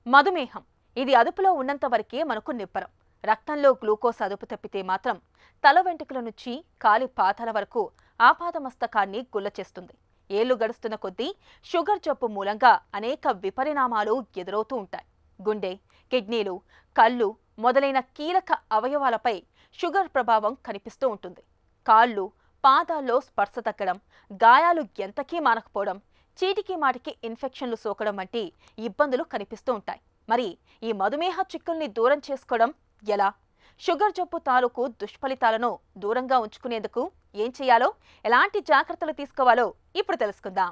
మధుమేహం ఇది అదుపులో ఉన్నంత వరకే మనకు నిబ్బరం రక్తంలో గ్లూకోజ్ అదుపు తప్పితే మాత్రం తల వెంట్రుకల నుంచి కాలి పాతాల వరకు ఆపాదమస్తకాన్ని గుల్లచేస్తుంది ఏళ్లు గడుస్తున్న కొద్దీ షుగర్ జబ్బు మూలంగా అనేక విపరిణామాలు ఎదురవుతూ ఉంటాయి గుండె కిడ్నీలు కళ్ళు మొదలైన కీలక అవయవాలపై షుగర్ ప్రభావం కనిపిస్తూ ఉంటుంది కాళ్ళు పాదాల్లో స్పర్శ తగ్గడం గాయాలు ఎంతకీ మానకపోవడం చీటికి మాటికి ఇన్ఫెక్షన్లు సోకడం వంటి ఇబ్బందులు కనిపిస్తూ ఉంటాయి మరి ఈ మధుమేహ చిక్కుల్ని దూరం చేసుకోవడం ఎలా షుగర్ జబ్బు తాలూకు దుష్ఫలితాలను దూరంగా ఉంచుకునేందుకు ఏం చేయాలో ఎలాంటి జాగ్రత్తలు తీసుకోవాలో ఇప్పుడు తెలుసుకుందాం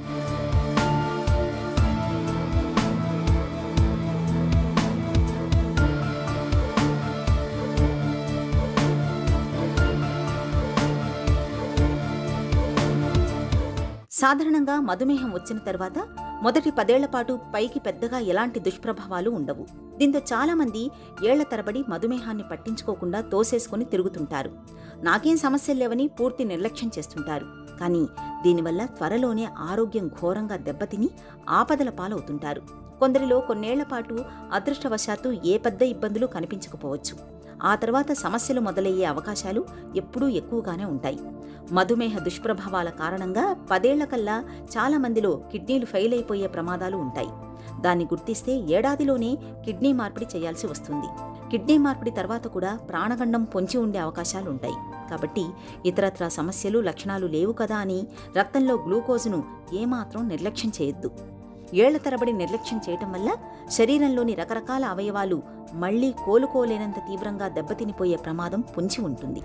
సాధారణంగా మధుమేహం వచ్చిన తర్వాత మొదటి పదేళ్ల పాటు పైకి పెద్దగా ఎలాంటి దుష్ప్రభావాలు ఉండవు దీంతో చాలామంది ఏళ్ల తరబడి మధుమేహాన్ని పట్టించుకోకుండా తోసేసుకుని తిరుగుతుంటారు నాకేం సమస్యలు లేవని పూర్తి నిర్లక్ష్యం చేస్తుంటారు కానీ దీనివల్ల త్వరలోనే ఆరోగ్యం ఘోరంగా దెబ్బతిని ఆపదల పాలవుతుంటారు కొందరిలో కొన్నేళ్ల పాటు అదృష్టవశాత్తు ఏ పెద్ద ఇబ్బందులు కనిపించకపోవచ్చు ఆ తర్వాత సమస్యలు మొదలయ్యే అవకాశాలు ఎప్పుడూ ఎక్కువగానే ఉంటాయి మధుమేహ దుష్ప్రభావాల కారణంగా పదేళ్లకల్లా చాలా మందిలో కిడ్నీలు ఫెయిల్ అయిపోయే ప్రమాదాలు ఉంటాయి దాన్ని గుర్తిస్తే ఏడాదిలోనే కిడ్నీ మార్పిడి చేయాల్సి వస్తుంది కిడ్నీ మార్పిడి తర్వాత కూడా ప్రాణగండం పొంచి ఉండే అవకాశాలు ఉంటాయి కాబట్టి ఇతరత్రా సమస్యలు లక్షణాలు లేవు కదా అని రక్తంలో గ్లూకోజును ఏమాత్రం నిర్లక్ష్యం చేయొద్దు ఏళ్ల తరబడి నిర్లక్ష్యం చేయటం వల్ల శరీరంలోని రకరకాల అవయవాలు మళ్లీ కోలుకోలేనంత తీవ్రంగా దెబ్బతినిపోయే ప్రమాదం పొంచి ఉంటుంది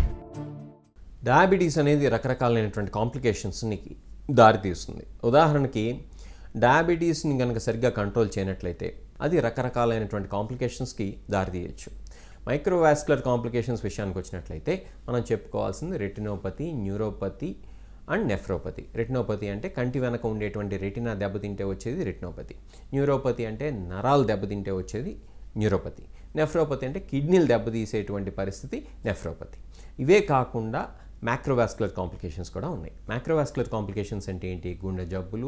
డయాబెటీస్ అనేది రకరకాలైనటువంటి కాంప్లికేషన్స్ని దారితీస్తుంది ఉదాహరణకి డయాబెటీస్ని కనుక సరిగ్గా కంట్రోల్ చేయనట్లయితే అది రకరకాలైనటువంటి కాంప్లికేషన్స్కి దారితీయచ్చు మైక్రోవాస్కులర్ కాంప్లికేషన్స్ విషయానికి వచ్చినట్లయితే మనం చెప్పుకోవాల్సింది retinopathy neuropathy and nephropathy retinopathy అంటే కంటి వెనక ఉండేటువంటి రెటినా దెబ్బతింటే వచ్చేది రెటినోపతి న్యూరోపతి అంటే నరాలు దెబ్బతింటే వచ్చేది న్యూరోపతి నెఫ్రోపతి అంటే కిడ్నీలు దెబ్బతీసేటువంటి పరిస్థితి నెఫ్రోపతి ఇవే కాకుండా మ్యాక్రోవాస్కులర్ కాంప్లికేషన్స్ కూడా ఉన్నాయి మ్యాక్రోవాస్కులర్ కాంప్లికేషన్స్ అంటే ఏంటి గుండె జబ్బులు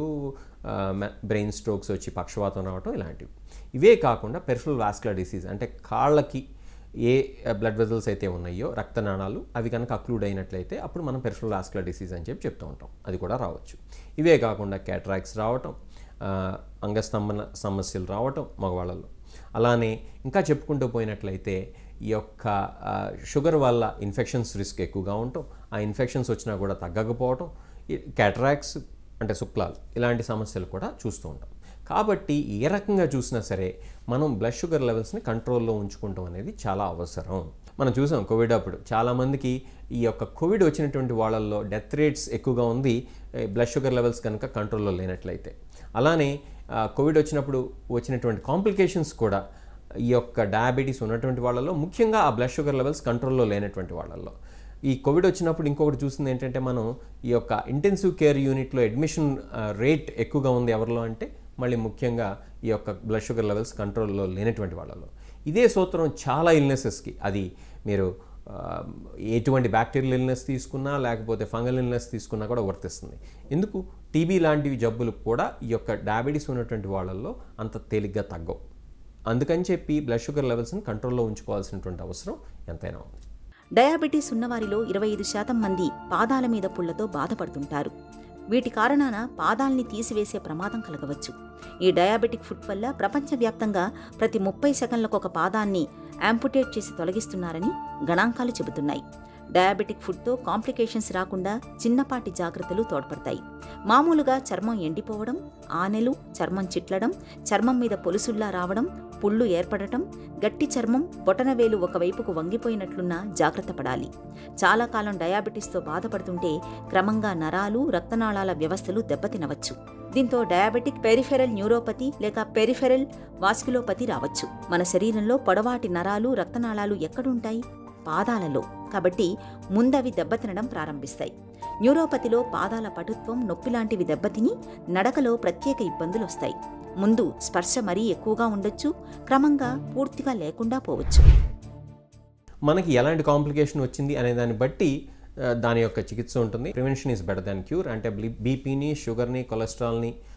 బ్రెయిన్ స్ట్రోక్స్ వచ్చి పక్షవాతం రావటం ఇలాంటివి ఇవే కాకుండా పెర్ఫుల్ వాస్కులర్ డిసీజ్ అంటే కాళ్ళకి ఏ బ్లడ్ వెజల్స్ అయితే ఉన్నాయో రక్తనాళాలు అవి కనుక అక్లూడ్ అయినట్లయితే అప్పుడు మనం పెర్ఫుల్ వాస్కులర్ డిసీజ్ అని చెప్పి చెప్తూ ఉంటాం అది కూడా రావచ్చు ఇవే కాకుండా క్యాట్రాక్స్ రావటం ఆ, అంగస్తంభన సమస్యలు రావటం మగవాళ్ళలో అలానే ఇంకా చెప్పుకుంటూ పోయినట్లయితే ఈ యొక్క ఆ, షుగర్ వల్ల ఇన్ఫెక్షన్స్ రిస్క్ ఎక్కువగా ఉండటం ఆ ఇన్ఫెక్షన్స్ వచ్చినా కూడా తగ్గకపోవటం క్యాట్రాక్స్ అంటే శుక్లాలు ఇలాంటి సమస్యలు కూడా చూస్తూ ఉంటాం కాబట్టి ఏ రకంగా చూసినా సరే మనం బ్లడ్ షుగర్ లెవెల్స్ని కంట్రోల్లో ఉంచుకుంటాం అనేది చాలా అవసరం మనం చూసాం కోవిడ్ అప్పుడు చాలామందికి ఈ యొక్క కోవిడ్ వచ్చినటువంటి వాళ్ళల్లో డెత్ రేట్స్ ఎక్కువగా ఉంది బ్లడ్ షుగర్ లెవెల్స్ కనుక కంట్రోల్లో లేనట్లయితే అలానే ఆ, కోవిడ్ వచ్చినప్పుడు వచ్చినటువంటి కాంప్లికేషన్స్ కూడా ఈ యొక్క డయాబెటీస్ ఉన్నటువంటి వాళ్ళలో ముఖ్యంగా ఆ బ్లడ్ షుగర్ లెవెల్స్ కంట్రోల్లో లేనటువంటి వాళ్ళల్లో ఈ కోవిడ్ వచ్చినప్పుడు ఇంకొకటి చూసింది ఏంటంటే మనం ఈ యొక్క ఇంటెన్సివ్ కేర్ యూనిట్లో అడ్మిషన్ రేట్ ఎక్కువగా ఉంది ఎవరిలో అంటే మళ్ళీ ముఖ్యంగా ఈ యొక్క బ్లడ్ షుగర్ లెవెల్స్ కంట్రోల్లో లేనటువంటి వాళ్ళలో ఇదే సూత్రం చాలా ఇల్నెసెస్కి అది మీరు ఆ, ఎటువంటి బ్యాక్టీరియల్ ఇల్నెస్ తీసుకున్నా లేకపోతే ఫంగల్ ఇల్నెస్ తీసుకున్నా కూడా వర్తిస్తుంది ఎందుకు టీబీ లాంటివి జబ్బులు కూడా ఈ యొక్క డయాబెటీస్ ఉన్నటువంటి వాళ్ళల్లో అంత తేలిగ్గా తగ్గవు అందుకని చెప్పి బ్లడ్ షుగర్ లెవెల్స్ని కంట్రోల్లో ఉంచుకోవాల్సినటువంటి అవసరం ఎంతైనా ఉంది డయాబెటీస్ ఉన్నవారిలో ఇరవై ఐదు శాతం మంది పాదాల మీద పుళ్లతో బాధపడుతుంటారు వీటి కారణాన పాదాల్ని తీసివేసే ప్రమాదం కలగవచ్చు ఈ డయాబెటిక్ ఫుట్ వల్ల ప్రపంచవ్యాప్తంగా ప్రతి ముప్పై సెకండ్లకు ఒక పాదాన్ని యాంపుటేట్ చేసి తొలగిస్తున్నారని గణాంకాలు చెబుతున్నాయి డయాబెటిక్ ఫుడ్తో కాంప్లికేషన్స్ రాకుండా చిన్నపాటి జాగ్రత్తలు తోడ్పడతాయి మామూలుగా చర్మం ఎండిపోవడం ఆనెలు చర్మం చిట్లడం చర్మం మీద పొలుసుల్లా రావడం పుళ్ళు ఏర్పడటం గట్టి చర్మం బొటనవేలు ఒకవైపుకు వంగిపోయినట్లున్న జాగ్రత్త పడాలి చాలా కాలం డయాబెటీస్తో బాధపడుతుంటే క్రమంగా నరాలు రక్తనాళాల వ్యవస్థలు దెబ్బతినవచ్చు దీంతో డయాబెటిక్ పెరిఫెరల్ న్యూరోపతి లేక పెరిఫెరల్ వాస్కులోపతి రావచ్చు మన శరీరంలో పొడవాటి నరాలు రక్తనాళాలు ఎక్కడుంటాయి పాదాలలో కాబట్టి ముందవి దెబ్బతినడం ప్రారంభిస్తాయి న్యూరోపతిలో పాదాల పటుత్వం నొప్పి లాంటివి దెబ్బతిని నడకలో ప్రత్యేక ఇబ్బందులు వస్తాయి ముందు స్పర్శ మరీ ఎక్కువగా ఉండొచ్చు క్రమంగా పూర్తిగా లేకుండా పోవచ్చు మనకి ఎలాంటి కాంప్లికేషన్ వచ్చింది అనే దాన్ని బట్టి ఆ, దాని యొక్క చికిత్స ఉంటుంది prevention is better than cure అంటే బీపీని షుగర్ని కొలెస్ట్రాల్ని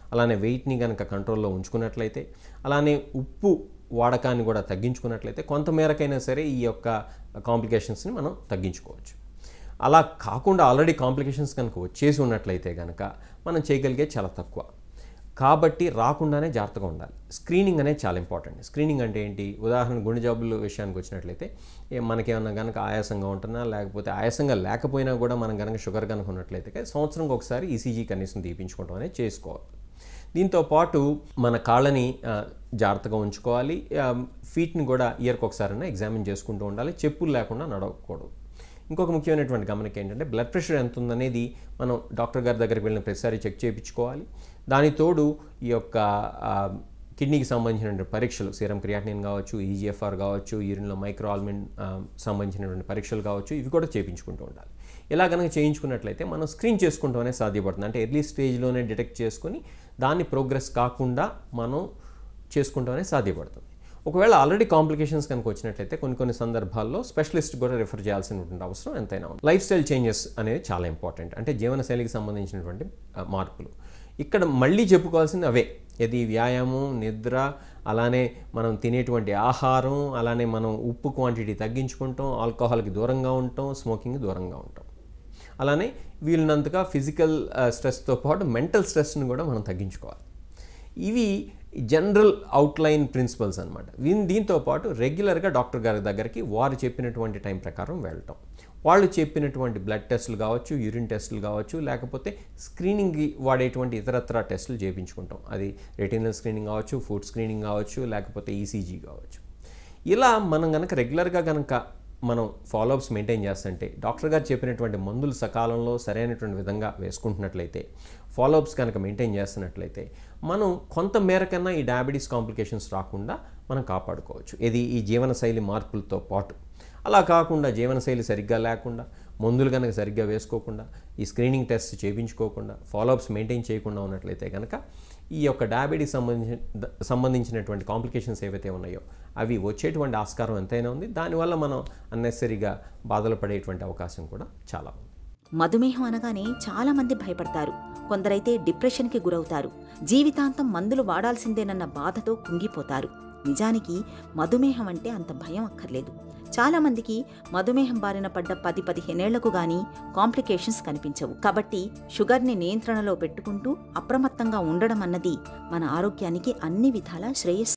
అలానే వెయిట్ని కనుక కంట్రోల్లో ఉంచుకున్నట్లయితే అలానే ఉప్పు వాడకాన్ని కూడా తగ్గించుకున్నట్లయితే కొంతమేరకైనా సరే ఈ యొక్క కాంప్లికేషన్స్ని మనం తగ్గించుకోవచ్చు అలా కాకుండా ఆల్రెడీ కాంప్లికేషన్స్ కనుక వచ్చేసి ఉన్నట్లయితే కనుక మనం చేయగలిగేది చాలా తక్కువ కాబట్టి రాకుండానే జాగ్రత్తగా ఉండాలి స్క్రీనింగ్ అనేది చాలా ఇంపార్టెంట్ స్క్రీనింగ్ అంటే ఏంటి ఉదాహరణ గుండె జబ్బుల విషయానికి వచ్చినట్లయితే ఏ- మనకేమన్నా కనుక ఆయాసంగా ఉంటున్నా లేకపోతే ఆయాసంగా లేకపోయినా కూడా మనం కనుక షుగర్ కనుక ఉన్నట్లయితే సంవత్సరంకి ఒకసారి ఈసీజీ కనీసం తీపించుకోవడం అనేది చేసుకోవాలి దీంతో పాటు మన కాళ్ళని ఆ, జాగ్రత్తగా ఉంచుకోవాలి ఆ, ఫీట్ని కూడా ఇయర్కి ఒకసారైనా ఎగ్జామిన్ చేసుకుంటూ ఉండాలి చెప్పులు లేకుండా నడవకూడదు ఇంకొక ముఖ్యమైనటువంటి గమనిక ఏంటంటే బ్లడ్ ప్రెషర్ ఎంత ఉందనేది మనం డాక్టర్ గారి దగ్గరికి వెళ్ళిన ప్రతిసారి చెక్ చేయించుకోవాలి దాని తోడు ఈ యొక్క ఆ, కిడ్నీకి సంబంధించినటువంటి పరీక్షలు సీరం క్రియాటినిన్ కావచ్చు ఈజీఎఫ్ఆర్ కావచ్చు యూరిన్లో మైక్రో ఆల్మిన్ సంబంధించినటువంటి పరీక్షలు కావచ్చు ఇవి కూడా చేయించుకుంటూ ఉండాలి ఇలా కనుక చేయించుకున్నట్లయితే మనం స్క్రీన్ చేసుకుంటూనే సాధ్యపడుతుంది అంటే ఎర్లీ స్టేజ్లోనే డిటెక్ట్ చేసుకొని దాన్ని ప్రోగ్రెస్ కాకుండా మనం చేసుకుంటూనే సాధ్యపడుతుంది ఒకవేళ ఆల్రెడీ కాంప్లికేషన్స్ కనుక వచ్చినట్లయితే కొన్ని కొన్ని సందర్భాల్లో స్పెషలిస్ట్ కూడా రిఫర్ చేయాల్సినటువంటి అవసరం ఎంతైనా ఉంది లైఫ్ స్టైల్ చేంజెస్ అనేది చాలా ఇంపార్టెంట్ అంటే జీవనశైలికి సంబంధించినటువంటి ఆ, మార్పులు ఇక్కడ మళ్ళీ చెప్పుకోవాల్సింది అవే ఇది వ్యాయామం నిద్ర అలానే మనం తినేటువంటి ఆహారం అలానే మనం ఉప్పు క్వాంటిటీ తగ్గించుకుంటాం ఆల్కహాల్కి దూరంగా ఉంటాం స్మోకింగ్ దూరంగా ఉంటాం అలానే వీళ్ళనంతగా ఫిజికల్ స్ట్రెస్తో పాటు మెంటల్ స్ట్రెస్ని కూడా మనం తగ్గించుకోవాలి ఇవి జనరల్ అవుట్లైన్ ప్రిన్సిపల్స్ అనమాట వీన్ దీంతో పాటు రెగ్యులర్గా డాక్టర్ గారి దగ్గరికి వారు చెప్పినటువంటి టైం ప్రకారం వెళ్ళటం వాళ్ళు చెప్పినటువంటి బ్లడ్ టెస్టులు కావచ్చు యూరిన్ టెస్టులు కావచ్చు లేకపోతే స్క్రీనింగ్కి వాడేటువంటి ఇతరత్ర టెస్టులు చేయించుకుంటాం అది రెటినల్ స్క్రీనింగ్ కావచ్చు ఫుడ్ స్క్రీనింగ్ కావచ్చు లేకపోతే ఈసీజీ కావచ్చు ఇలా మనం కనుక రెగ్యులర్గా కనుక మనం ఫాలోఅప్స్ మెయింటైన్ చేస్తుంటే డాక్టర్ గారు చెప్పినటువంటి మందులు సకాలంలో సరైనటువంటి విధంగా వేసుకుంటున్నట్లయితే ఫాలోఅప్స్ కనుక మెయింటైన్ చేస్తున్నట్లయితే మనం కొంత మేరకన్నా ఈ డయాబెటీస్ కాంప్లికేషన్స్ రాకుండా మనం కాపాడుకోవచ్చు ఇది ఈ జీవనశైలి మార్పులతో పాటు అలా కాకుండా జీవనశైలి సరిగ్గా లేకుండా మందులు కనుక సరిగ్గా వేసుకోకుండా ఈ స్క్రీనింగ్ టెస్ట్ చేయించుకోకుండా ఫాలోఅప్స్ మెయింటైన్ చేయకుండా ఉన్నట్లయితే కనుక ఈ యొక్క డయాబెటీస్ సంబంధించిన సంబంధించినటువంటి కాంప్లికేషన్స్ ఏవైతే ఉన్నాయో అవి వచ్చేటువంటి ఆస్కారం ఎంతైనా ఉంది దానివల్ల మనం అన్నెసరీగా బాధలు పడేటువంటి అవకాశం కూడా చాలా ఉంది మధుమేహం అనగానే చాలా మంది భయపడతారు కొందరైతే డిప్రెషన్కి గురవుతారు జీవితాంతం మందులు వాడాల్సిందేనన్న బాధతో కుంగిపోతారు నిజానికి మధుమేహం అంటే అంత భయం అక్కర్లేదు చాలా మందికి మధుమేహం బారిన పడ్డ పది పదిహేనేళ్లకు గానీ కాంప్లికేషన్స్ కనిపించవు కాబట్టి షుగర్ని నియంత్రణలో పెట్టుకుంటూ అప్రమత్తంగా ఉండడం అన్నది మన ఆరోగ్యానికి అన్ని విధాలా శ్రేయస్సు